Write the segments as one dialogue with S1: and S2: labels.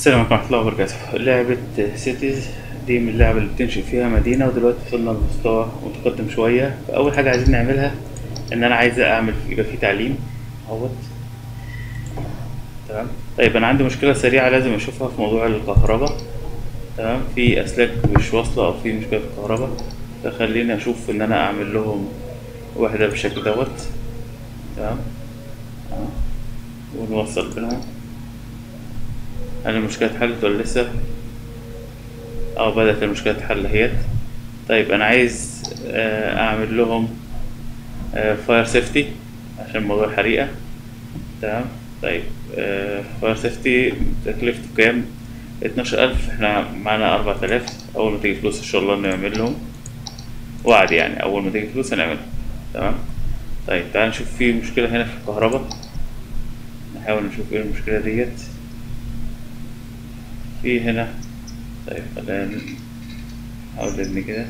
S1: السلام عليكم ورحمة الله وبركاته لعبة سيتيز دي من اللعب اللي بتنشئ فيها مدينة ودلوقتي وصلنا لمستوى متقدم شوية فأول حاجة عايزين نعملها إن أنا عايز أعمل يبقى في تعليم اهوت تمام طيب أنا عندي مشكلة سريعة لازم أشوفها في موضوع الكهرباء تمام في أسلاك مش واصلة أو في مشكلة في الكهرباء فخليني أشوف إن أنا أعمل لهم واحدة بالشكل دوت تمام آه. ونوصل بينهم هل المشكلة اتحلت ولا لسه؟ اه بدأت المشكلة تتحل اهيت طيب أنا عايز آه، أعمل لهم فاير سيفتي عشان موضوع الحريقة تمام طيب فاير سيفتي تكلفته كام؟ اتناشر ألف احنا معانا أربعة آلاف أول ما تيجي فلوس إن شاء الله نعمل لهم وعد يعني أول ما تيجي فلوس هنعملها تمام طيب تعال نشوف في مشكلة هنا في الكهرباء نحاول نشوف ايه المشكلة ديت في هنا طيب خلينا نحاول نبني كده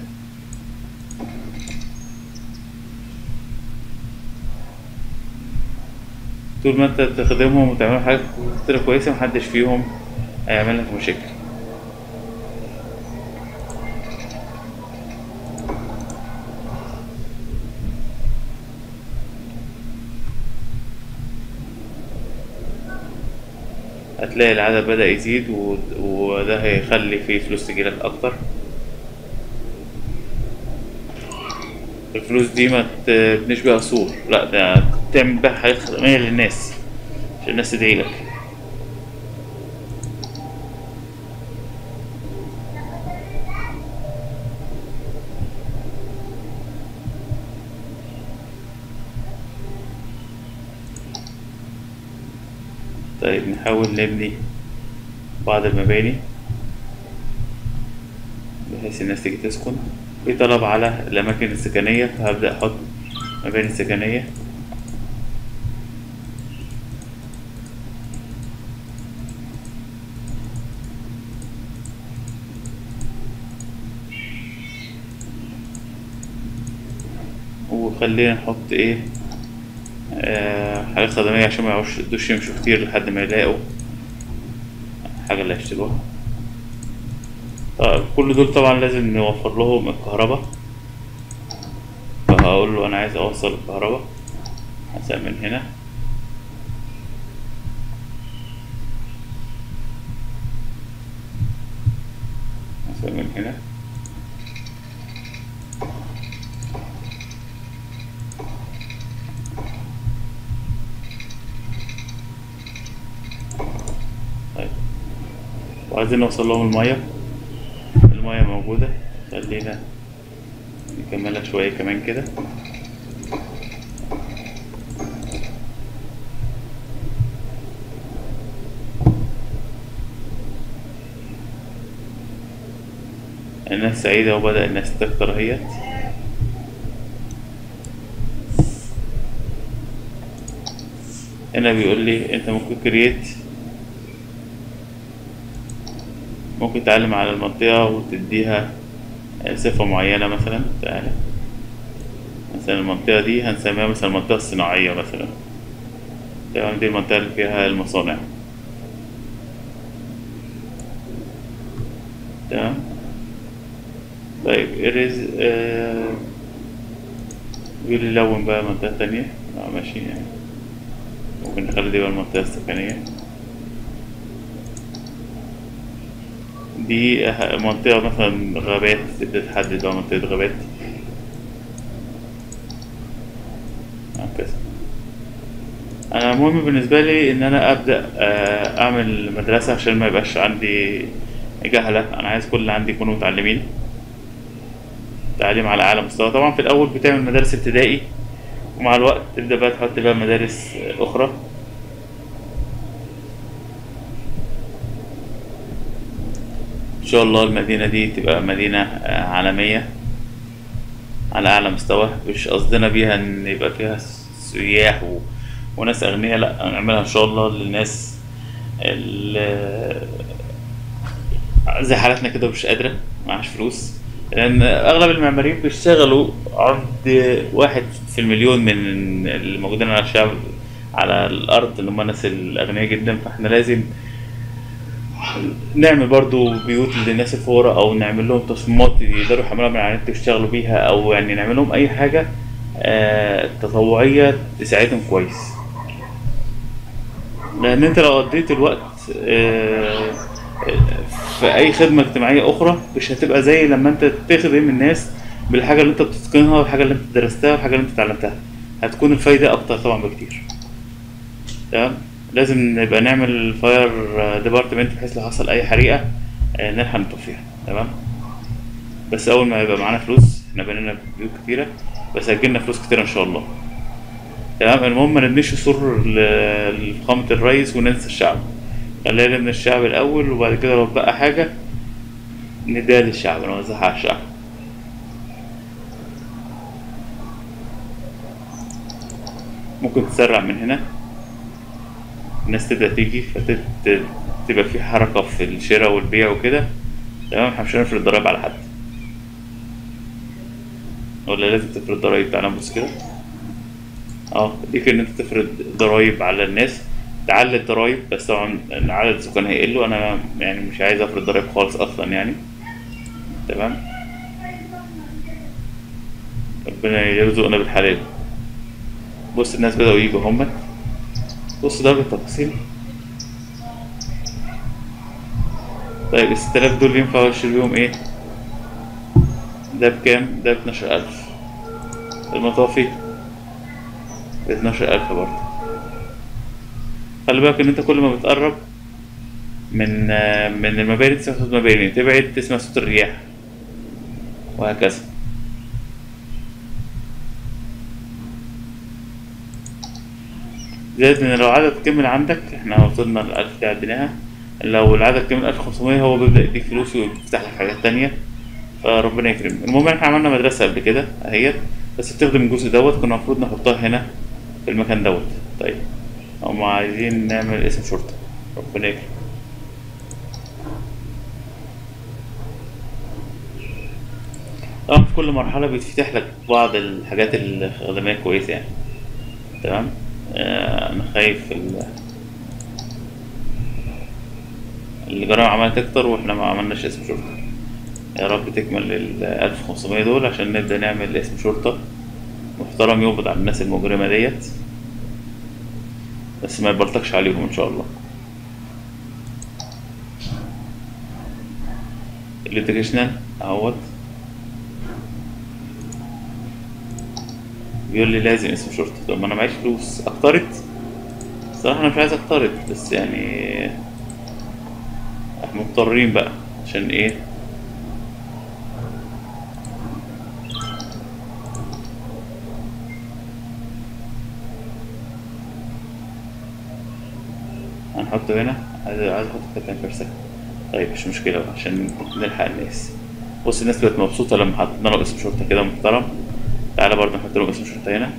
S1: طول ما انت تخدمهم وتعمل حاجة كتير كويسة محدش فيهم هيعمل لك مشاكل هتلاقي العدد بدأ يزيد و... وده هيخلي فيه فلوس تجيلك أكتر الفلوس دي ما تبنيش بيها سور لا ده تعمل بيها حاجات خدمية للناس عشان الناس تدعيلك طيب نحاول نبني بعض المباني بحيث الناس تيجي تسكن في طلب على الأماكن السكنية فهبدأ أحط مباني سكنية وخلينا نحط ايه آه حاجات خدمية عشان ما يقعدوش يمشوا كتير لحد ما يلاقوا الحاجة اللي هيشتروها طيب كل دول طبعا لازم نوفر لهم الكهرباء فهقول له انا عايز اوصل الكهرباء هسأل من هنا هسأل من هنا طيب وعايزين نوصل لهم المية المية موجودة خلينا نكملها شوية كمان كده الناس سعيدة وبدأ الناس تكتر اهيت هنا بيقول لي انت ممكن كرييت ممكن تعلم على المنطقة وتديها صفة معينة مثلا تعالى مثلا المنطقة دي هنسميها مثلا المنطقة الصناعية مثلا تمام دي المنطقة اللي فيها المصانع تمام طيب ارز آه بيقول لي لون بقى منطقة تانية اه ماشي يعني ممكن نخلي دي بقى المنطقة السكنية دي منطقة مثلا غابات تبدأ تحدد بقى منطقة غابات هكذا أنا المهم بالنسبة لي إن أنا أبدأ أعمل مدرسة عشان ما يبقاش عندي جهلة أنا عايز كل اللي عندي يكونوا متعلمين تعليم على أعلى مستوى طبعا في الأول بتعمل مدارس ابتدائي ومع الوقت تبدأ بقى تحط بقى مدارس أخرى ان شاء الله المدينه دي تبقى مدينه عالميه على اعلى مستوى مش قصدنا بيها ان يبقى فيها سياح و... وناس اغنياء لا نعملها ان شاء الله للناس ال... زي حالتنا كده مش قادره معهاش فلوس لان اغلب المعماريين بيشتغلوا عند واحد في المليون من الموجودين على الشعب على الارض اللي هم الناس الاغنياء جدا فاحنا لازم نعمل برضو بيوت للناس الفقراء او نعمل لهم تصميمات يقدروا يحملوها من على النت ويشتغلوا بيها او يعني نعمل لهم اي حاجه آه، تطوعيه تساعدهم كويس لان انت لو قضيت الوقت آه، في اي خدمه اجتماعيه اخرى مش هتبقى زي لما انت تخدم الناس بالحاجه اللي انت بتتقنها والحاجه اللي انت درستها والحاجه اللي انت اتعلمتها هتكون الفايده اكتر طبعا بكتير تمام لازم نبقى نعمل فاير ديبارتمنت بحيث لو حصل اي حريقه آه، نلحق نطفيها تمام بس اول ما يبقى معانا فلوس احنا بنينا بيوت كتيره بس هتجيلنا فلوس كتيره ان شاء الله تمام المهم ما نبنيش سور ل- لفخامه الرئيس وننسى الشعب خلينا نبني الشعب الاول وبعد كده لو بقى حاجه نديها للشعب نوزعها على الشعب ممكن تسرع من هنا الناس تبدأ تيجي فتبقى في حركة في الشراء والبيع وكده تمام احنا مش هنفرض ضرايب على حد ولا لازم تفرض ضرايب تعالى نبص كده اه ليك ان انت تفرض ضرايب على الناس تعلي الضرايب بس طبعا إن عدد السكان هيقل وانا يعني مش عايز افرض ضرايب خالص اصلا يعني تمام ربنا يرزقنا بالحلال بص الناس بدأوا يجوا هم بص درجة التفاصيل طيب ال 6000 دول ينفع اشتري بيهم ايه؟ ده بكام؟ ده باتناشر ألف المطافي باتناشر ألف برضه خلي بالك إن أنت كل ما بتقرب من آه، من المباني تسمع صوت مباني تبعد تسمع صوت الرياح وهكذا زائد ان لو عدد كمل عندك احنا وصلنا للألف دي عديناها لو العدد كمل ألف خمسمية هو بيبدأ يديك فلوس ويفتح لك حاجات تانية فربنا يكرم المهم احنا عملنا مدرسة قبل كده اهيت بس بتخدم الجزء دوت كنا المفروض نحطها هنا في المكان دوت طيب هم عايزين نعمل اسم شرطة ربنا يكرم طبعا في كل مرحلة بيتفتح لك بعض الحاجات الخدمية كويسة يعني تمام آه، انا خايف ال- الجرائم عمالة تكتر واحنا ما عملناش اسم شرطة يا رب تكمل ال 1500 دول عشان نبدأ نعمل اسم شرطة محترم يقبض على الناس المجرمة ديت بس ما يبلطكش عليهم ان شاء الله الاديوكيشنال اهوت بيقول لي لازم اسم شرطة طب ما انا معيش فلوس اقترض الصراحة انا مش عايز اقترض بس يعني احنا مضطرين بقى عشان ايه هنحطه هنا عايز عايز احط كابتن بيرسك طيب مش مشكلة بقى عشان نلحق الناس بص الناس بقت مبسوطة لما حطينا له اسم شرطة كده محترم تعالى برضه نحط له اسم شرطة هنا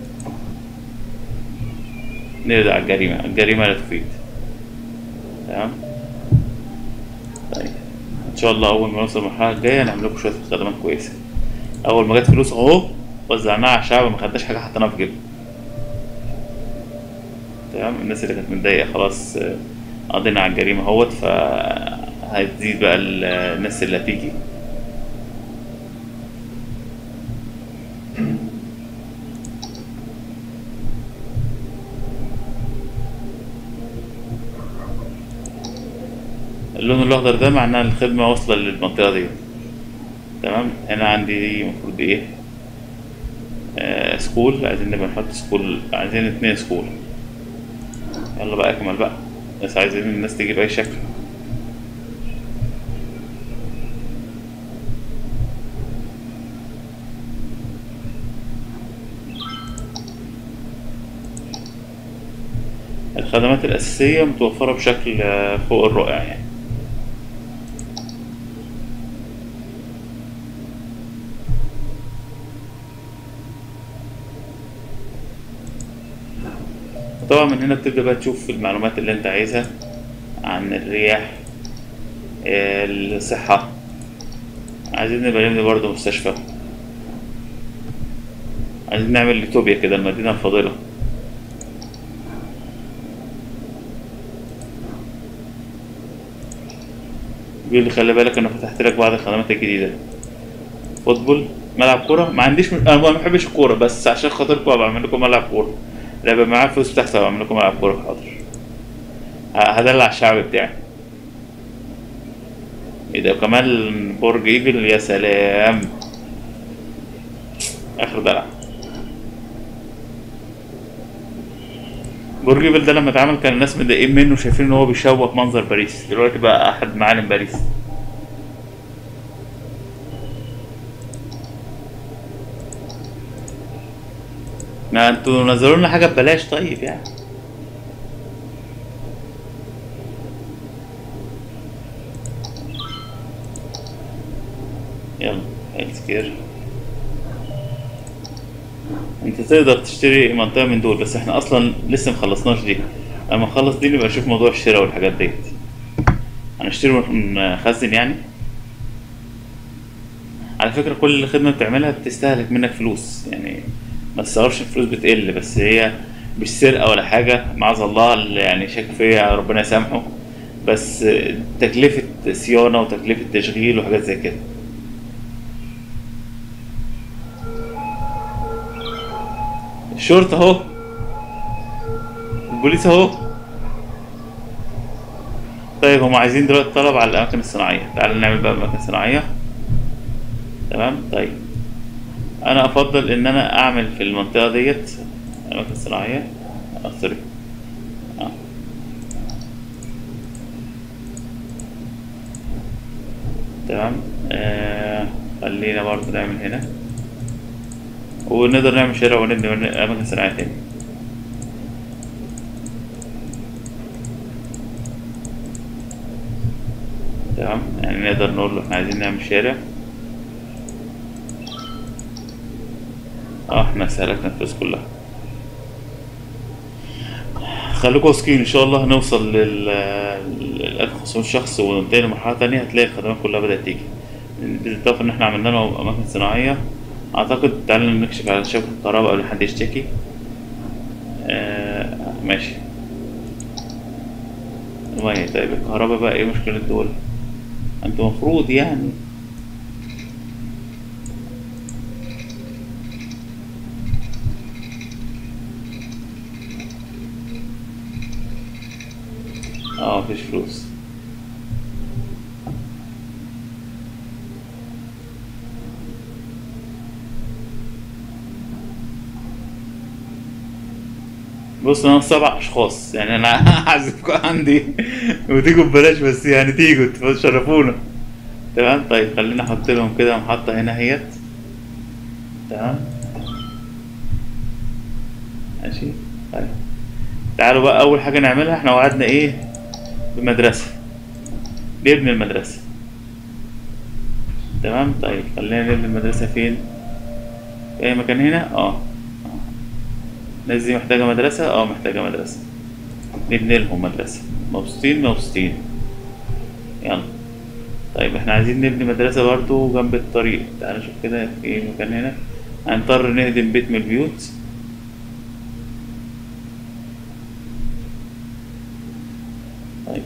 S1: نرجع على الجريمة الجريمة لا تفيد تمام طيب ان شاء الله اول ما نوصل المرحلة الجاية نعمل لكم شوية خدمات كويسة اول ما جت فلوس اهو وزعناها على الشعب ما خدناش حاجة حطيناها في جيبنا تمام الناس اللي كانت متضايقة خلاص آه، قضينا على الجريمة اهوت فهتزيد بقى ال- الناس اللي هتيجي اللون الاخضر ده معناه الخدمة واصلة للمنطقة دي تمام هنا عندي المفروض ايه آه سكول عايزين نبقى نحط سكول عايزين اتنين سكول يلا بقى اكمل بقى بس عايزين الناس تيجي بأي شكل الخدمات الأساسية متوفرة بشكل آه، فوق الرائع يعني طبعا من هنا بتبدأ بقى تشوف المعلومات اللي انت عايزها عن الرياح آه، الصحة عايزين نبقى نبني برضه مستشفى عايزين نعمل ليتوبيا كده المدينة الفاضلة بيقول لي خلي بالك انا فتحت لك بعض الخدمات الجديده فوتبول ملعب كوره ما عنديش م... انا ما بحبش الكوره بس عشان خاطركم بعمل لكم ملعب كوره لا يبقى معايا فلوس بتاعتي بعمل لكم ملعب كوره حاضر ه- هدلع الشعب بتاعي ايه ده كمان برج ايفل يا سلام اخر دلع برج ايفل ده لما اتعمل كان الناس متضايقين منه شايفين ان هو بيشوه منظر باريس دلوقتي بقى احد معالم باريس ما انتوا نزلوا لنا حاجه ببلاش طيب يعني يلا هيلث كير انت تقدر تشتري منطقه من دول بس احنا اصلا لسه مخلصناش دي لما نخلص دي نبقى نشوف موضوع الشراء والحاجات ديت هنشتري ونخزن يعني على فكرة كل خدمة بتعملها بتستهلك منك فلوس يعني ما تستغربش الفلوس بتقل بس هي مش سرقة ولا حاجة معاذ الله اللي يعني شاك فيا ربنا يسامحه بس تكلفة صيانة وتكلفة تشغيل وحاجات زي كده الشرطة اهو البوليس اهو طيب هم عايزين دلوقتي طلب على الأماكن الصناعية تعال نعمل بقى أماكن صناعية تمام طيب أنا أفضل إن أنا أعمل في المنطقة ديت أماكن صناعية آه سوري آه. تمام آه خلينا برضه نعمل هنا ونقدر نعمل شارع ونبني أماكن صناعية تاني تمام يعني نقدر نقول له احنا عايزين نعمل شارع اه احنا سهلكنا الفلوس كلها خليكم واثقين ان شاء الله هنوصل لل ل 1500 شخص وننتقل لمرحله تانية هتلاقي الخدمات كلها بدات تيجي بالاضافه ان احنا عملنا لهم اماكن صناعيه اعتقد تعالوا نكشف على شبكه الكهرباء قبل ما حد يشتكي آه ماشي المية طيب الكهرباء بقى ايه مشكلة دول انتوا مفروض يعني اه مفيش فلوس بص انا سبع اشخاص يعني انا هعزفكم عندي وتيجوا ببلاش بس يعني تيجوا تشرفونا تمام طيب خلينا احط لهم كده محطة هنا اهيت تمام ماشي طيب تعالوا بقى اول حاجة نعملها احنا وعدنا ايه بمدرسة نبني المدرسة تمام طيب خلينا نبني المدرسة فين في اي مكان هنا اه الناس دي محتاجة مدرسة اه محتاجة مدرسة نبني لهم مدرسة مبسوطين مبسوطين يلا طيب احنا عايزين نبني مدرسة برضو جنب الطريق تعالى نشوف كده في مكان هنا هنضطر نهدم بيت من البيوت طيب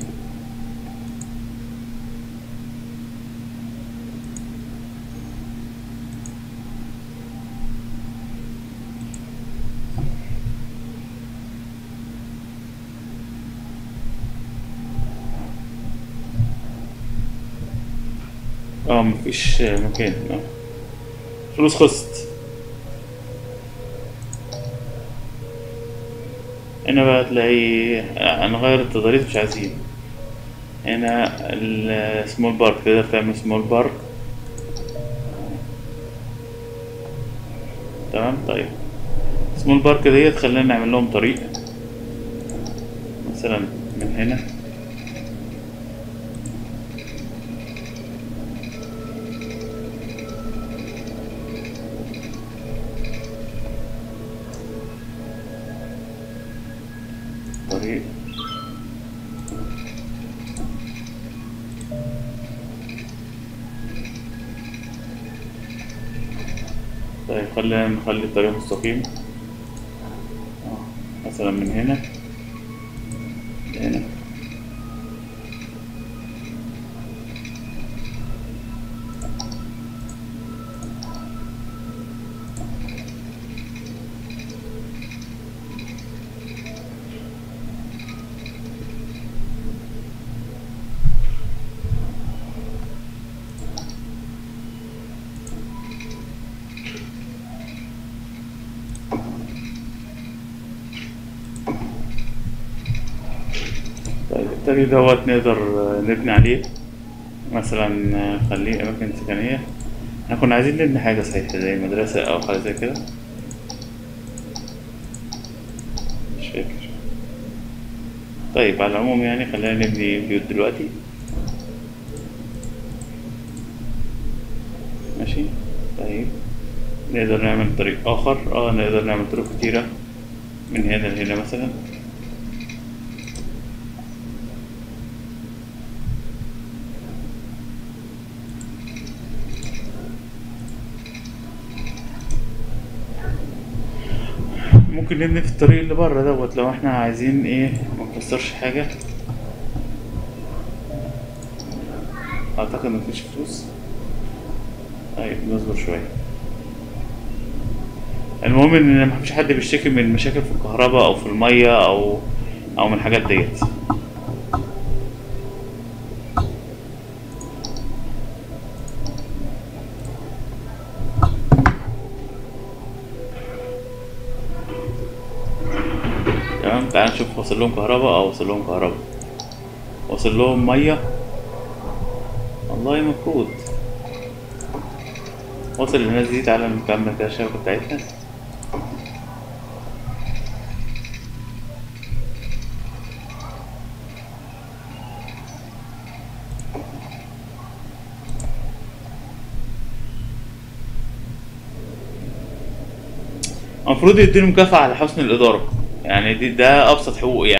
S1: اه مفيش مكان اه فلوس خلصت هنا بقى تلاقي هنغير التضاريس مش عايزين هنا السمول بارك تقدر تعمل سمول بارك تمام طيب سمول بارك ديت خلينا نعمل لهم طريق مثلا من هنا طريق طيب خلينا نخلي الطريق مستقيم آه، مثلا من هنا لهنا الطريق دوت نقدر نبني عليه مثلا خليه أماكن سكنية احنا كنا عايزين نبني حاجة صحيح زي مدرسة أو حاجة زي كده مش فاكر طيب على العموم يعني خلينا نبني بيوت دلوقتي ماشي طيب نقدر نعمل طريق آخر اه نقدر نعمل طرق كتيرة من هنا لهنا مثلا ممكن نبني في الطريق اللي بره دوت لو احنا عايزين ايه ما نكسرش حاجة اعتقد مفيش فلوس طيب نصبر شوية المهم ان مفيش حد بيشتكي من مشاكل في الكهرباء او في المية او او من الحاجات ديت تمام تعال نشوف وصل لهم كهرباء او وصل لهم كهرباء وصل لهم ميه والله مفروض وصل للناس دي تعالى نكمل كده الشبكة بتاعتنا المفروض يديله مكافأة على حسن الإدارة يعني دي ده أبسط حقوق يعني